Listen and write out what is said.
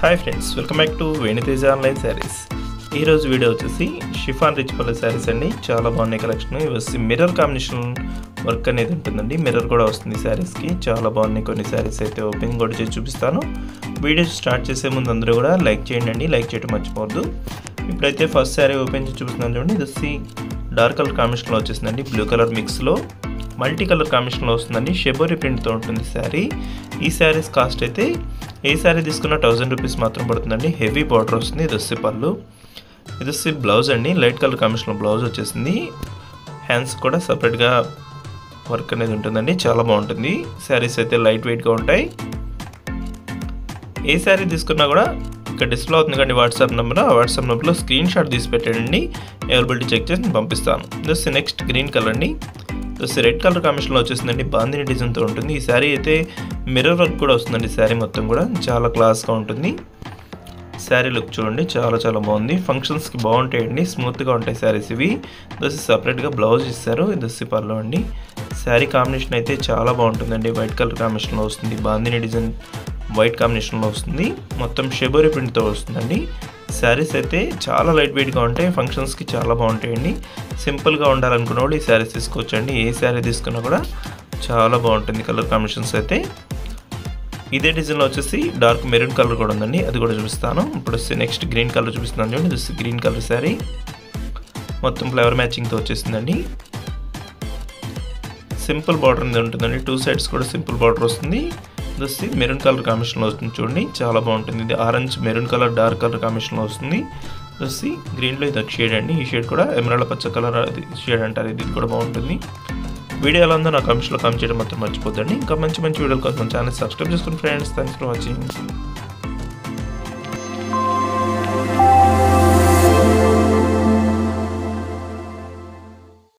hi friends welcome back to Venitheja online saris ఈరోజు video వచ్చేసి chiffon rich పల్లె శారీస్ అండి చాలా బాగున్నాయి కలెక్షన్ ఇవి వచ్చి మిర్రర్ కాంబినేషన్ వర్క్ అనేది ఉంటుందండి మిర్రర్ కూడా వస్తుంది శారీస్కి చాలా బాగున్నాయి కొన్ని శారీస్ అయితే ఓపెన్ కూడా చేసి చూపిస్తాను వీడియో స్టార్ట్ చేసే ముందు అందరూ కూడా లైక్ చేయండి లైక్ చేయడం మర్చిపోవద్దు ఇప్పుడైతే ఫస్ట్ శారీ ఓపెన్ చేసి చూపిస్తున్నాను చూడండి ఇది వచ్చి డార్క్ కలర్ కాంబినేషన్లో వచ్చేసిందండి బ్లూ కలర్ మిక్స్లో మల్టీ కలర్ కాంబినేషన్లో వస్తుందండి షెబోరి ప్రింట్తో ఉంటుంది శారీ ఈ శారీస్ కాస్ట్ అయితే ఏ శారీ తీసుకున్న థౌజండ్ రూపీస్ మాత్రం పడుతుందండి హెవీ బార్డర్ వస్తుంది ఇది వచ్చి పళ్ళు ఇది వచ్చి బ్లౌజ్ అండి లైట్ కలర్ కాంబినేషన్లో బ్లౌజ్ వచ్చేసింది హ్యాండ్స్ కూడా సపరేట్గా వర్క్ అనేది ఉంటుందండి చాలా బాగుంటుంది శారీస్ అయితే లైట్ వెయిట్గా ఉంటాయి ఏ శారీ తీసుకున్నా కూడా ఇక్కడ డిస్ప్లే అవుతుంది కానీ వాట్సాప్ నెంబర్ ఆ వాట్సాప్ నెంబర్లో స్క్రీన్ షాట్ తీసి పెట్టండి అవైలబిలిటీ చెక్ చేసి నేను పంపిస్తాను జస్ట్ నెక్స్ట్ గ్రీన్ కలర్ అండి జస్ట్ రెడ్ కలర్ కాంబినేషన్లో వచ్చేసిందండి బాందిని డిజైన్తో ఉంటుంది ఈ శారీ అయితే మిర్రర్ వర్క్ కూడా వస్తుందండి శారీ మొత్తం కూడా చాలా క్లాస్గా ఉంటుంది శారీ లుక్ చూడండి చాలా చాలా బాగుంది ఫంక్షన్స్కి బాగుంటాయండి స్మూత్గా ఉంటాయి శారీస్ ఇవి దోసి సపరేట్గా బ్లౌజ్ ఇస్తారు దోసి పర్లో అండి శారీ కాంబినేషన్ అయితే చాలా బాగుంటుందండి వైట్ కలర్ కాంబినేషన్లో వస్తుంది బాందిని డిజైన్ వైట్ కాంబినేషన్లో వస్తుంది మొత్తం షెబోరి ప్రింట్తో వస్తుందండి శారీస్ అయితే చాలా లైట్ వెయిట్గా ఉంటాయి ఫంక్షన్స్కి చాలా బాగుంటాయండి సింపుల్గా ఉండాలనుకున్న వాళ్ళు ఈ శారీస్ తీసుకోవచ్చండి ఏ శారీ తీసుకున్నా కూడా చాలా బాగుంటుంది కలర్ కాంబినేషన్స్ అయితే ఇదే డిజైన్లో వచ్చేసి డార్క్ మెరూన్ కలర్ కూడా ఉందండి అది కూడా చూపిస్తాను ఇప్పుడు వచ్చి నెక్స్ట్ గ్రీన్ కలర్ చూపిస్తున్నాను చూడండి ఇది వచ్చి గ్రీన్ కలర్ శారీ మొత్తం ఫ్లవర్ మ్యాచింగ్తో వచ్చేసిందండి సింపుల్ బార్డర్ అనేది ఉంటుందండి టూ సైడ్స్ కూడా సింపుల్ బార్డర్ వస్తుంది ఇది వచ్చి మెరూన్ కలర్ కాంబినేషన్లో వస్తుంది చూడండి చాలా బాగుంటుంది ఇది orange maroon colour dark colour కాంబినేషన్లో వస్తుంది ఇది వచ్చి గ్రీన్లో ఇది ఒక షేడ్ అండి ఈ షేడ్ కూడా ఎమరాల్డ్ పచ్చ కలర్ అది షేడ్ అంటారు ఇది కూడా బాగుంటుంది వీడియో ఎలా ఉందో నా కమెంట్స్లో కామెంట్ చేయడం మాత్రం మర్చిపోద్దండి ఇంకా మంచి మంచి వీడియోల కోసం ఛానల్ సబ్స్క్రైబ్ చేసుకుని ఫ్రెండ్స్ థ్యాంక్స్ ఫర్ వాచింగ్